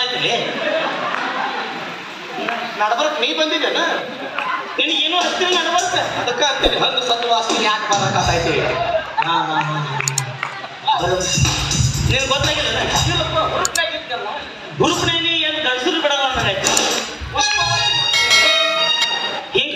ಐತಿಲಿ ನಡ್ಬರ್ಕ್ ನೀ ಬಂದಿದ್ದೇನ ನಿನಗೇನು ಹತ್ತಿರ ನಡ್ಬರ್ಕ ಅದಕ್ಕ ಅಂತೀನಿ ಹಣ್ಣು ಸತ್ತು ವಾಸನೆ ಯಾಕೆ ಬರಕಾತೈತಿ ಹಾ ಹಾ ಹಾ ನಿನ್ ಗೊತ್ತಾಗಿಲ್ಲ ಹುರುಪ್ನೇನಿ ಏನು ಗಂಡಸರು ಬಿಡಲ್ಲ ಅನ್ನಂಗಾಯ್ತು ಹಿಂಗ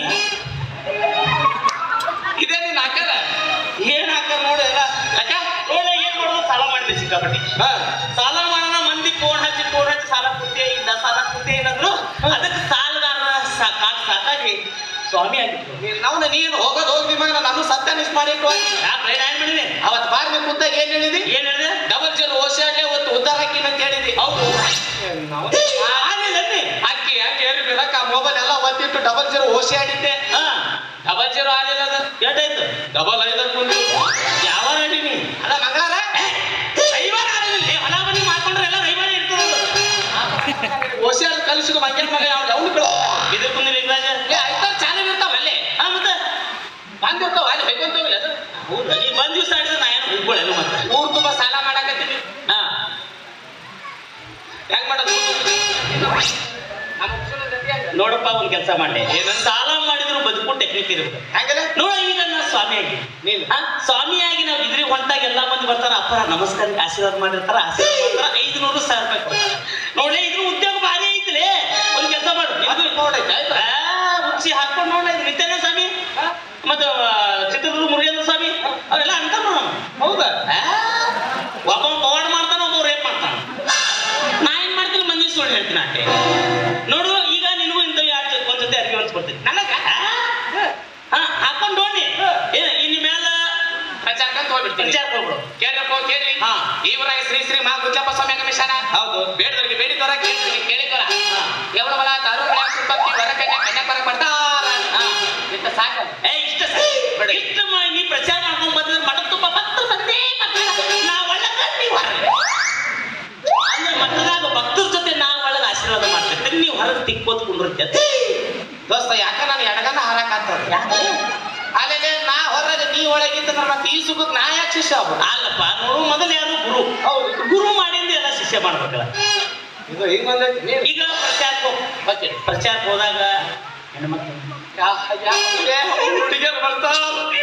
ಇದೇ ನೀನ್ ಹಾಕಲ್ಲ ಏನ್ ಹಾಕ ನೋಡು ಎಲ್ಲ ಯಾಕ ನೋಡ ಏನ್ ಮಾಡೋದು ಸಾಲ ಮಾಡಿದೆ ಸಿಕ್ಕಾಪಟ್ಟಿ ಹಾ ಸಾಲ ಮಾಡೋಣ ಮಂದಿ ಫೋನ್ ಹಚ್ಚಿ ಫೋನ್ ಹಚ್ಚಿ ಸಾಲ ಕೊಡ್ತೇ ಇಲ್ಲ ಸಾಲ ಕೊಡ್ತೇ ಏನಂದ್ರು ಅದಕ್ಕೆ ಸಾಲಗಾರರ ಸಾ- ಕಾಟ್ ಸಾಕಾಗಿ ಸ್ವಾಮಿ ಆಗಿತ್ತು ನೀನ್ ನಾವು ನೀನು ಹೋಗೋದು ಹೋಗಿ ಮಗ ನಾನು ಸತ್ಯ ಮಿಸ್ ಮಾಡಿಟ್ಟು ಯಾಕೆ ಏನ್ ಮಾಡಿದೆ ಅವತ್ ಬಾರ್ಮಿ ಕುಂತಾಗ ಏನ್ ಹೇಳಿದಿ ಏನ್ ಹೇಳಿದೆ ಡಬಲ್ ಜೀರೋ ಓಸಾಡ್ಲೆ ಒತ್ತು ಉದ್ದಾರ ಹಾಕಿನ ಅಂತ ಹೇಳಿದಿ ಹೌದು ಆಗ್ಲಿಲ್ಲ ಅನ್ನಿ. ಅಕ್ಕಿ ಯಾಕೆ ಹೇಳಿ ಬಿಡಕ್ಕ ಮೊಬೈಲ್ ಎಲ್ಲ ಒತ್ತಿಟ್ಟು ಡಬಲ್ ಜೀರೋ ಓಸಾಡಿದ್ದೆ ಹಾ ಡಬಲ್ ಜೀರೋ ಆಗಿಲ್ಲ ಅದು ಎಷ್ಟಾಯ್ತು ಡಬಲ್ ಐದಕ್ಕೆ ಮುಂದೆ ಯಾವ ನಡೀನಿ ಅಲ್ಲ ಮಂಗಳಾರ ರವಿವಾರ ಆಗಲಿಲ್ಲ ಹೊಲ ಮನೆ ಮಾಡ್ಕೊಂಡ್ರೆ ಎಲ್ಲ ರವಿವಾರ ಇರ್ತದದು ಓಸಾಡ್ ಕಲಿಸಿದ ಮಂಗ್ಯನ ಮಗ ಯಾವ ಡೌನ್ ಬಿಡು ಇದ್ರ ಬಂದಿಲ್ಲ ಲಿಂಗರಾಜ ಏ ಆಯ್ತಾರ ಚಾನಲ್ ಇರ್ತಾವ ಅಲ್ಲೇ ಹಾ ಮತ್ತೆ ಬಂದಿರ್ತಾವ ಅಲ್ಲಿ ಹೊಯ್ಕೊಂತೋಗಿಲ್ಲ ಅದು ಹೌದಾ ನೀ ಬಂದ್ ದಿವಸ ಆಡಿದ್ರೆ ನಾ ಏನು ಹೋಗ್ಕೊಳ್ಳೇನು ಮತ್ತೆ ಊರ್ ತುಂಬಾ ಸಾಲ ಮಾಡಾಕತ್ತೀನಿ ಹಾ ಹೆಂಗ್ ಮಾಡೋದು ನಮ್ಮ ಹುಡುಗನ ಜೊತೆಯಾಗ. ನೋಡಪ್ಪ ಒಂದ್ ಕೆಲಸ ಮಾಡಿ ಸಾಲ ಮಾಡಿದ್ರು ಬದುಕು ಟೆಕ್ನಿಕ್ ಇರ್ಬೇಕು ಹೆಂಗಲ್ಲ ನೋಡ ಈಗ ನಾ ಸ್ವಾಮಿ ಆಗಿ ನೀನು ಹಾ ಸ್ವಾಮಿಯಾಗಿ ನಾವು ಇದ್ರಿಗೆ ಹೊಂಟಾಗ ಎಲ್ಲಾ ಮಂದಿ ಬರ್ತಾರ ಅಪ್ಪರ ನಮಸ್ಕಾರ ಆಶೀರ್ವಾದ ಮಾಡಿರ್ತಾರ ಆಶೀರ್ವಾದ ಮಾಡ್ತಾರ ಐದುನೂರು ಸಾವಿರ ರೂಪಾಯಿ ಕೊಡ್ತಾರ ನೋಡ್ಲೆ ಇದ್ರ ಉದ್ಯೋಗ ಭಾರಿ ಐತಿಲೇ ಒಂದ್ ಕೆಲಸ ಮಾಡು ಅದು ನೋಡೈತೆ ಆಯ್ತಾ ಉಚ್ಚಿ ಹಾಕೊಂಡು ನೋಡ ಇದು ನಿತ್ಯಾನಂದ ಸ್ವಾಮಿ ಮತ್ತು ಚಿತ್ರದುರ್ಗ ಮುರುಗೇಂದ್ರ ಸ್ವಾಮಿ ಅವೆಲ್ಲ ಅಂತಾರ ನೋಡ ಹೌದಾ ಒಬ್ಬ ಪವಾಡ ಮಾಡ್ತಾನ ಒಬ್ಬ ರೇಪ್ ಮಾಡ್ತಾನ ನಾ ಏನ್ ಮಾಡ್ತೀನಿ ಮಂದಿ ಸುಳ್ಳು ಹೇಳ್ತೀನಿ ಅಷ್ಟೇ ನೋಡು ಈಗ ನಿನಗೂ ಇಂಥ ಯಾರು ಒಂದ್ ಜೊತೆ ಅರ್ಗಿ ಹೊಂಚ್ಕೊಡ್ತೀನಿ ನನಗ ಹಾ ಹಾಕೊಂಡು ನೋಡಿ ಏನ ಇನ್ನು ಮೇಲ ಪ್ರಚಾರಕ್ಕಂತ ಹೋಗ್ಬಿಡ್ತೀನಿ ವಿಚಾರ ಹೋಗ್ಬಿಡು ಕೇಳ್ರಪ್ಪ ಕೇಳ್ರಿ ಹಾ. ಈ ಊರಾಗ ಶ್ರೀ ಶ್ರೀ ಮಾ ಗುಜ್ಜಪ್ಪ ಸ್ವಾಮಿ ಮಿಷನ ಹೌದು ಬೇಡದವ್ರಿಗೆ ಬೇಡಿದವರ ಕೇಳಿದವರಿಗೆ ಕೇಳಿದವರ ಹಾ. ಎವರ ಬಲ ತಾರು ಬೆಳೆ ಸುತ್ತಕ್ಕೆ ಹೊರ ಕನ್ಯಾ ಕನ್ಯಾ ಬರಕ್ ಬರ್ತಾರ ಹಾ. ಇಂತ ಸಾಕ ಏ ಇಷ್ಟ ಇಷ್ಟ ಮಾಡಿ ನೀ ಪ್ರಚಾರ ಮಾಡ್ಕೊಂಡ್ ಬಂದ್ರೆ ಮಠ ತುಂಬ ಭಕ್ತರು ಬಂದೇ ಬರ್ತಾರ ನಾ ಒಳಗ ನೀ ಹೊರಗೆ ಅಂದ್ರೆ ಮಠದಾಗ ಭಕ್ತರ ಜೊತೆ ನಾ ಒಳಗ ಆಶೀರ್ವಾದ ಮಾಡ್ತಿರ್ತೀನಿ ನೀವು ಹೊರಗೆ ತಿಕ್ಕೋತ್ ಕುಂಡಿರ್ತೈತೆ ದೋಸ್ತ ಯಾಕ ನಾನು ಎಡಗನ ಹಾರಾಕತ್ತದ ಯಾಕೆ ಅಲ್ಲೇ ನಾ ಹೊರಗೆ ನೀ ಒಳಗಿದ್ದ ಮತ್ತೆ ಈ ಸುಖಕ್ಕೆ ನಾ ಯಾಕೆ ಶಿಷ್ಯ ಆಗ್ಬೋದು ಅಲ್ಲಪ್ಪ ನೋಡು ಮೊದಲು ಯಾರು ಗುರು ಹೌದು ಗುರು ಮಾಡಿಂದ ಎಲ್ಲ ಶಿಷ್ಯ ಮಾಡ್ಬೇಕಲ್ಲ ಇದು ಹಿಂಗ್ ಬಂದೈತಿ ನೀನ್ ಈಗ ಪ್ರಚಾರಕ್ಕೆ ಹೋಗ್ ಮತ್ತೆ ಪ್ರಚಾರಕ್ಕೆ ಹೋದಾಗ ಹೆಣ್ಮಕ್ಳು ಹುಡುಗಿಯರು ಬರ್ತಾರ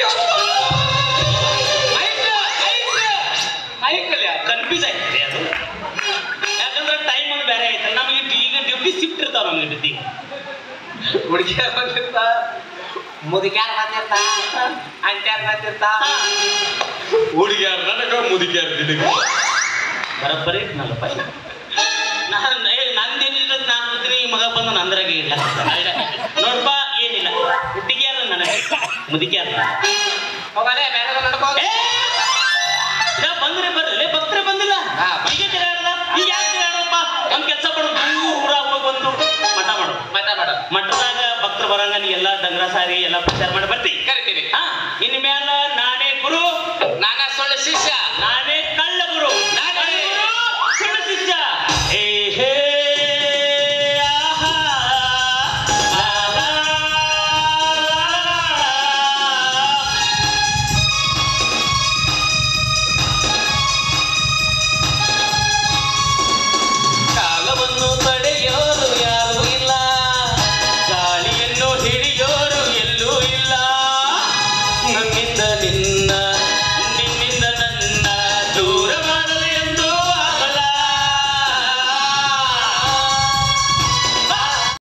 ಮೈಕಲ್ ಯಾರು ಕನ್ಫ್ಯೂಸ್ ಆಗ್ತದೆ ಅದು ಯಾಕಂದ್ರೆ ಟೈಮ್ ಒಂದು ಬೇರೆ ಐತೆ ನಮಗೆ ಈಗ ಡ್ಯೂಟಿ ಶಿಫ್ಟ್ ಇರ್ತಾವ ನಮಗೆ ಡ್ಯೂಟಿ ಹುಡುಗಿಯರು ಬಂದಿರ್ತಾ ಮುದುಕ್ಯಾರ ಬಂದಿರ್ತಾ ಅಂಟ್ಯಾರ ಬಂದಿರ್ತಾ ಹುಡುಗಿಯರು ನನಗ ಮುದುಕ್ಯಾರ ನಿನಗ ಬರೋಬ್ಬರಿ ಇಟ್ನಲ್ಲಪ್ಪ ನಾನು ನಂದೇನಿಲ್ಲ ನಾನು ಕೂತೀನಿ ಈ ಮಗ ಬಂದು ನಂದ್ರಾಗೆ ಇಲ್ಲ ನೋಡಪ್ಪ ಏನಿಲ್ಲ ಹುಟ್ಟಿಗ್ಯಾರ ನನಗೆ ಮುದುಕ್ಯಾರ ಹೋಗಲೇ ಬೇರೆ ನಡ್ಕೋ ಏ! ಈಗ ಬಂದ್ರೆ ಬರ್ರಿ ಭಕ್ತರೇ ಬಂದಿಲ್ಲ ಹಾ, ಈಗ ತಿರುಗಾಡಲ್ಲ ಈಗ ಯಾಕೆ ತಿರುಗಾಡಪ್ಪ ಒಂದ್ ಕೆಲಸ ಮಾಡು ದೂರ ಊರಾಗ ಹೋಗಿ ಬಂದು ಮಠ ಮಾಡು ಮತ ಮಾಡ ಮಠದಾಗ ಭಕ್ತರು ಬರಂಗ ನೀ ಎಲ್ಲ ಡಂಗ್ರ ಸಾರಿ ಎಲ್ಲ ಪ್ರಚಾರ ಮಾಡಿ ಬರ್ತಿ